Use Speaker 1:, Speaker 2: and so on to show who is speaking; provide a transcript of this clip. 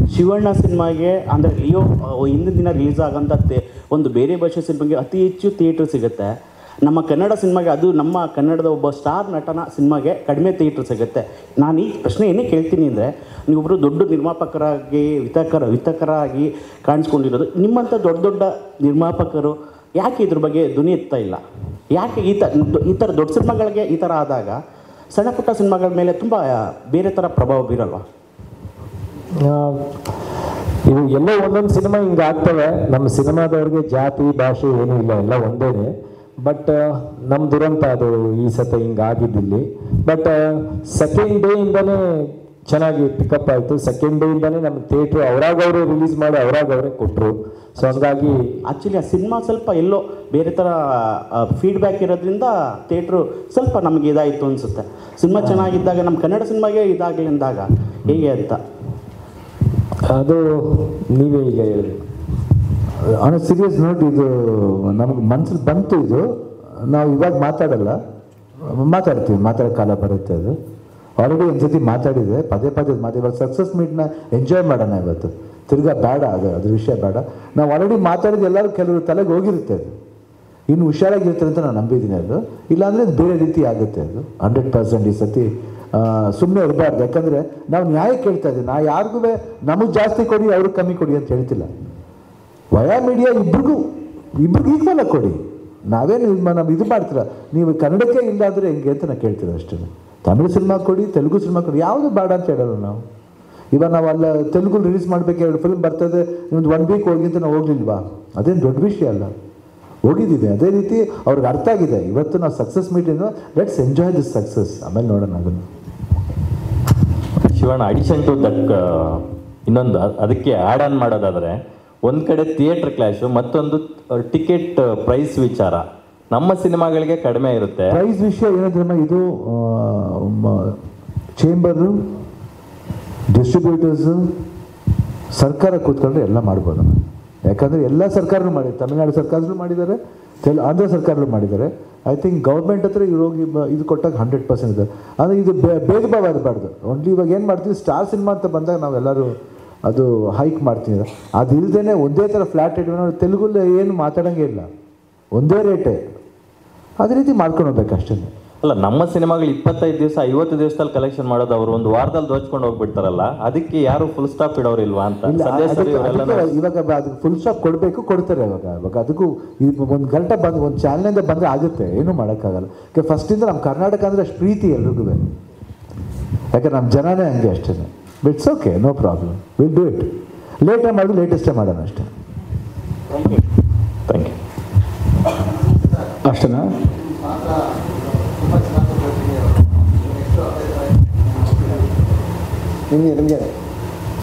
Speaker 1: ಶಿವಣ್ಣ ಸಿನಿಮಾಗೆ ಅಂದರೆ ಲಿಯೋ ಆ, ಹಿಂದಿನ ದಿನ ರಿಲೀಸ್ ಆಗೋಂಥ ತೇ- ಒಂದು ಬೇರೆ ಭಾಷೆ ಸಿನಿಮಾಗೆ ಅತಿ ಹೆಚ್ಚು ಥಿಯೇಟ್ರ್ ಸಿಗುತ್ತೆ ನಮ್ಮ ಕನ್ನಡ ಸಿನಿಮಾಗೆ ಅದು ನಮ್ಮ ಕನ್ನಡದ ಒಬ್ಬ ಸ್ಟಾರ್ ನಟನ ಸಿನಿಮಾಗೆ ಕಡಿಮೆ ಥಿಯೇಟ್ರ್ ಸಿಗುತ್ತೆ ನಾನು ಈ ಪ್ರಶ್ನೆ ಏನೇ ಕೇಳ್ತೀನಿ ಅಂದರೆ ನೀವೊಬ್ಬರು ದೊಡ್ಡ ನಿರ್ಮಾಪಕರಾಗಿ ವಿತಕರ ವಿತಕರಾಗಿ ಕಾಣಿಸ್ಕೊಂಡಿರೋದು ನಿಮ್ಮಂಥ ದೊಡ್ಡ ದೊಡ್ಡ ನಿರ್ಮಾಪಕರು ಯಾಕೆ ಇದ್ರ ಬಗ್ಗೆ ಧ್ವನಿ ಎತ್ತಾ ಇಲ್ಲ ಯಾಕೆ ಈ ತ ಈ ಥರ ದೊಡ್ಡ ಸಿನಿಮಾಗಳಿಗೆ ಈ ಥರ ಆದಾಗ ಸಣ್ಣ ಪುಟ್ಟ ಸಿನಿಮಾಗಳ ಮೇಲೆ ತುಂಬ ಬೇರೆ ಥರ ಪ್ರಭಾವ ಬೀರಲ್ವಾ
Speaker 2: ಆ, ಇವು ಎಲ್ಲೋ ಒಂದೊಂದು ಸಿನಿಮಾ ಹಿಂಗೆ ಆಗ್ತವೆ ನಮ್ಮ ಸಿನಿಮಾದವ್ರಿಗೆ ಜಾತಿ ಭಾಷೆ ಏನೂ ಇಲ್ಲ ಎಲ್ಲ ಒಂದೇನೆ ಬಟ್ ನಮ್ಮ ದುರಂತ ಅದು ಈ ಸತ ಹಿಂಗೆ ಆಗಿದ್ದಿಲ್ಲಿ ಬಟ್ ಸೆಕೆಂಡ್ ಡೇಯಿಂದನೇ ಚೆನ್ನಾಗಿ ಪಿಕಪ್ ಆಯಿತು ಸೆಕೆಂಡ್ ಡೇಯಿಂದನೇ ನಮ್ಮ ಥಿಯೇಟ್ರ್ ಅವರಾಗವರೇ ರಿಲೀಸ್ ಮಾಡಿ ಅವರಾಗವರೇ ಕೊಟ್ಟರು ಸೊ ಹಂಗಾಗಿ
Speaker 1: ಆ್ಯಕ್ಚುಲಿ ಆ ಸಿನಿಮಾ ಸ್ವಲ್ಪ ಎಲ್ಲೋ ಬೇರೆ ಥರ ಫೀಡ್ಬ್ಯಾಕ್ ಇರೋದ್ರಿಂದ ಥಿಯೇಟ್ರು ಸ್ವಲ್ಪ ನಮಗೆ ಇದಾಯಿತು ಅನಿಸುತ್ತೆ ಸಿನಿಮಾ ಚೆನ್ನಾಗಿದ್ದಾಗ ನಮ್ಮ ಕನ್ನಡ ಸಿನಿಮಾಗೆ ಇದಾಗಲಿ ಅಂದಾಗ ಹೇಗೆ ಅಂತ
Speaker 2: ಅದು ನೀವೇ ಈಗ ಹೇಳಿದ್ರಿ
Speaker 3: ಆನ್ ಸೀರಿಯಸ್ ನೋಟ್ ಇದು ನಮಗೆ ಮನ್ಸಲ್ಲಿ ಬಂತು ಇದು ನಾವು ಇವಾಗ ಮಾತಾಡಲ್ಲ ಮಾತಾಡ್ತೀವಿ ಮಾತಾಡೋ ಕಾಲ ಬರುತ್ತೆ ಅದು ಆಲ್ರೆಡಿ ಒಂದು ಸತಿ ಮಾತಾಡಿದೆ ಪದೇ ಪದೇ ಮಾತು ಇವಾಗ ಸಕ್ಸಸ್ ಮೀಟ್ನ ಎಂಜಾಯ್ ಮಾಡೋಣ ಇವತ್ತು ತಿರ್ಗಾ ಬೇಡ ಅದು ಅದ್ರ ವಿಷಯ ಬೇಡ ನಾವು ಆಲ್ರೆಡಿ ಮಾತಾಡಿದ ಎಲ್ಲರೂ ಕೆಲವರು ತಲೆಗೆ ಹೋಗಿರುತ್ತೆ ಅದು ಇನ್ನು ಹುಷಾರಾಗಿರ್ತಾರೆ ಅಂತ ನಾನು ನಂಬಿದ್ದೀನಿ ಅದು ಇಲ್ಲಾಂದರೆ ಅದು ಬೇರೆ ರೀತಿ ಆಗುತ್ತೆ ಅದು ಹಂಡ್ರೆಡ್ ಪರ್ಸೆಂಟ್ ಈ ಸತಿ ಸುಮ್ಮನೆ ಇರಬಾರ್ದು ಯಾಕಂದರೆ ನಾವು ನ್ಯಾಯ ಕೇಳ್ತಾ ಇದ್ದೀವಿ ನಾ ಯಾರಿಗೂ ನಮಗೆ ಜಾಸ್ತಿ ಕೊಡಿ ಅವ್ರಿಗೆ ಕಮ್ಮಿ ಕೊಡಿ ಅಂತ ಹೇಳ್ತಿಲ್ಲ ವಯಾ ಮೀಡಿಯಾ ಇಬ್ರಿಗೂ ಇಬ್ರಿಗೂ ಈಕ್ವಲ್ ಆಗಿ ಕೊಡಿ ನಾವೇನು ಇದು ಮಾ- ನಾವು ಇದು ಮಾಡ್ತೀರ ನೀವು ಕನ್ನಡಕ್ಕೆ ಇಲ್ಲ ಅಂದರೆ ಹೆಂಗೆ ಅಂತ ನಾನು ಕೇಳ್ತೀರ ಅಷ್ಟೇ ತಮಿಳು ಸಿನಿಮಾ ಕೊಡಿ ತೆಲುಗು ಸಿನಿಮಾ ಕೊಡಿ ಯಾವುದು ಬೇಡ ಅಂತ ಹೇಳಲ್ಲ ನಾವು ಇವಾಗ ನಾವು ಅಲ್ಲ ತೆಲುಗು ರಿಲೀಸ್ ಮಾಡಬೇಕು ಎರಡು ಫಿಲ್ಮ್ ಬರ್ತದೆ ನಿಮ್ದು ಒನ್ ವೀಕ್ ಹೋಗಿ ಅಂತ ನಾವು ಹೋಗ್ಲಿಲ್ವಾ ಅದೇನು ದೊಡ್ಡ ವಿಷಯ ಅಲ್ಲ ಹೋಗಿದ್ದೀವಿ ಅದೇ ರೀತಿ ಅವ್ರಿಗೆ ಅರ್ಥ ಆಗಿದೆ ಇವತ್ತು ನಾವು success meeting let's enjoy this success ಆಮೇಲೆ ನೋಡೋಣ ಅದನ್ನು
Speaker 4: ಶಿವಣ್ಣ ಅಡಿಷನ್ ಟು ದಟ್ ಇನ್ನೊಂದು ಅ- ಅದಕ್ಕೆ ಆ್ಯಡ್ ಆನ್ ಮಾಡೋದಾದರೆ ಒಂದು ಕಡೆ ಥಿಯೇಟರ್ ಕ್ಲಾಶು ಮತ್ತೊಂದು ಟಿಕೆಟ್ ಪ್ರೈಸ್ ವಿಚಾರ ನಮ್ಮ ಸಿನಿಮಾಗಳಿಗೆ ಕಡಿಮೆ ಇರುತ್ತೆ
Speaker 3: ಪ್ರೈಸ್ ವಿಷಯ ಏನಂದ್ರೆ ಇದು ಚೇಂಬರು ಡಿಸ್ಟ್ರಿಬ್ಯೂಟರ್ಸು ಸರ್ಕಾರ ಕೂತ್ಕೊಂಡ್ರೆ ಎಲ್ಲ ಮಾಡ್ಬೋದು ಯಾಕಂದರೆ ಎಲ್ಲ ಸರ್ಕಾರನೂ ಮಾಡಿ ತಮಿಳ್ನಾಡು ಸರ್ಕಾರದಲ್ಲೂ ಮಾಡಿದ್ದಾರೆ ತೆಲ್ ಆಂಧ್ರ ಸರ್ಕಾರದಲ್ಲೂ ಮಾಡಿದ್ದಾರೆ ಐ ಥಿಂಕ್ ಗೌರ್ಮೆಂಟ್ ಹತ್ರ ಇವ್ರು ಹೋಗಿ ಬ- ಇದು ಕೊಟ್ಟಾಗ ಹಂಡ್ರೆಡ್ ಪರ್ಸೆಂಟ್ ಇದೆ ಅಂದರೆ ಇದು ಬೇ- ಭೇದ ಭಾವ ಇರಬಾರ್ದು ಓನ್ಲಿ ಇವಾಗ ಏನು ಮಾಡ್ತೀವಿ ಸ್ಟಾರ್ ಸಿನಿಮಾ ಅಂತ ಬಂದಾಗ ನಾವೆಲ್ಲರೂ ಅದು ಹೈಕ್ ಮಾಡ್ತೀವಿ ಅದು ಇಲ್ದೇ ಒಂದೇ ಥರ ಫ್ಲ್ಯಾಟ್ ರೇಟ್ ತೆಲುಗಲ್ಲಿ ಏನು ಮಾತಾಡೋಂಗೆ ಇಲ್ಲ ಒಂದೇ ರೇಟೇ ಅದೇ ರೀತಿ ಮಾಡ್ಕೊಂಡು ಹೋಗ್ಬೇಕು ಅಷ್ಟೇ
Speaker 4: ಅಲ್ಲ ನಮ್ಮ ಸಿನಿಮಾಗಳು ಇಪ್ಪತ್ತೈದು ದಿವಸ ಐವತ್ತು ದಿವಸದಲ್ಲಿ ಕಲೆಕ್ಷನ್ ಮಾಡೋದು ಅವರು ಒಂದು ವಾರದಲ್ಲಿ ದೋಚ್ಕೊಂಡು ಹೋಗ್ಬಿಡ್ತಾರಲ್ಲ ಅದಕ್ಕೆ ಯಾರು ಫುಲ್ ಸ್ಟಾಪ್ ಇಡೋರಿಲ್ವಾ ಅಂತ
Speaker 3: ಇಲ್ಲ
Speaker 4: ಸಂದೇಶ
Speaker 3: ಅದಕ್ಕೆ-
Speaker 4: ಇವರೆಲ್ಲ
Speaker 3: ಅದಕ್ಕೆ ಇವಾಗ ಬ- ಅದಕ್ಕೆ ಫುಲ್ ಸ್ಟಾಪ್ ಕೊಡಬೇಕು ಕೊಡ್ತಾರೆ ಇವಾಗ ಇವಾಗ ಅದಕ್ಕೂ ಒಂದು ಗಂಟೆ ಬಂದು ಒಂದು ಚಾನಲಿಂದ ಬಂದರೆ ಆಗುತ್ತೆ ಏನೂ ಮಾಡೋಕ್ಕಾಗಲ್ಲ ಯಾಕೆ ಫಸ್ಟಿಂದ ನಮ್ಮ ಕರ್ನಾಟಕ ಅಂದರೆ ಅಷ್ಟು ಪ್ರೀತಿ ಎಲ್ರಿಗೂ ಯಾಕೆ ನಮ್ಮ ಜನನೇ ಹಂಗೆ ಅಷ್ಟೇ it's okay no problem will do it ಲೇಟಾಗಿ ಮಾಡೋದು ಲೇಟೆಸ್ಟೇ ಮಾಡೋಣ ಅಷ್ಟೇ
Speaker 4: ಥ್ಯಾಂಕ್ ಯು
Speaker 5: ಅಷ್ಟೇನಾ
Speaker 6: ನಿಮಗೆ ನಿಮಗೆ